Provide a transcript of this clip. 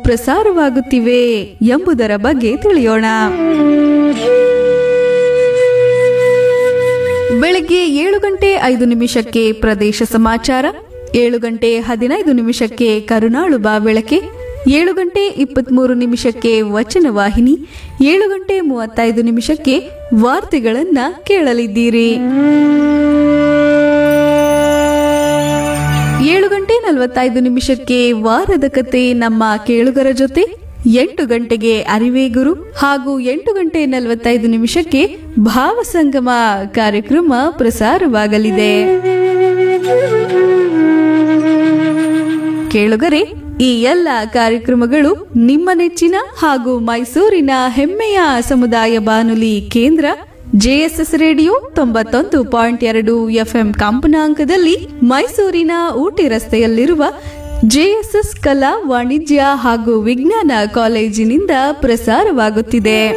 ಪ್ರಸಾರವಾಗುತ್ತಿವೆ ಎಂಬುದರ ಬಗ್ಗೆ ತಿಳಿಯೋಣ ಬೆಳಗ್ಗೆ ಏಳು ಗಂಟೆ ಐದು ನಿಮಿಷಕ್ಕೆ ಪ್ರದೇಶ ಸಮಾಚಾರ ಏಳು ಗಂಟೆ ಹದಿನೈದು ನಿಮಿಷಕ್ಕೆ ಕರುನಾಳು ಬಾ ಬೆಳಕೆ ಏಳು ಗಂಟೆ ಇಪ್ಪತ್ಮೂರು ನಿಮಿಷಕ್ಕೆ ವಚನ ವಾಹಿನಿ ಏಳು ಗಂಟೆ ಮೂವತ್ತೈದು ನಿಮಿಷಕ್ಕೆ ವಾರ್ತೆಗಳನ್ನ ಕೇಳಲಿದ್ದೀರಿ ಏಳು ಗಂಟೆ ನಲವತ್ತೈದು ನಿಮಿಷಕ್ಕೆ ವಾರದ ಕತೆ ನಮ್ಮ ಕೇಳುಗರ ಜೊತೆ ಎಂಟು ಗಂಟೆಗೆ ಅರಿವೇ ಗುರು ಹಾಗೂ ಎಂಟು ಗಂಟೆ ನಲವತ್ತೈದು ನಿಮಿಷಕ್ಕೆ ಭಾವಸಂಗಮ ಕಾರ್ಯಕ್ರಮ ಪ್ರಸಾರವಾಗಲಿದೆ ಕೇಳುಗರೆ ಈ ಎಲ್ಲ ಕಾರ್ಯಕ್ರಮಗಳು ನಿಮ್ಮ ನೆಚ್ಚಿನ ಹಾಗೂ ಮೈಸೂರಿನ ಹೆಮ್ಮೆಯ ಸಮುದಾಯ ಬಾನುಲಿ ಕೇಂದ್ರ ಜೆಎಸ್ಎಸ್ ರೇಡಿಯೋ ತೊಂಬತ್ತೊಂದು ಪಾಯಿಂಟ್ ಎರಡು ಎಫ್ಎಂ ಕಂಪನಾಂಕದಲ್ಲಿ ಮೈಸೂರಿನ ಊಟಿ ರಸ್ತೆಯಲ್ಲಿರುವ ಜೆಎಸ್ಎಸ್ ಕಲಾ ವಾಣಿಜ್ಯ ಹಾಗೂ ವಿಜ್ಞಾನ ಕಾಲೇಜಿನಿಂದ ಪ್ರಸಾರವಾಗುತ್ತಿದೆ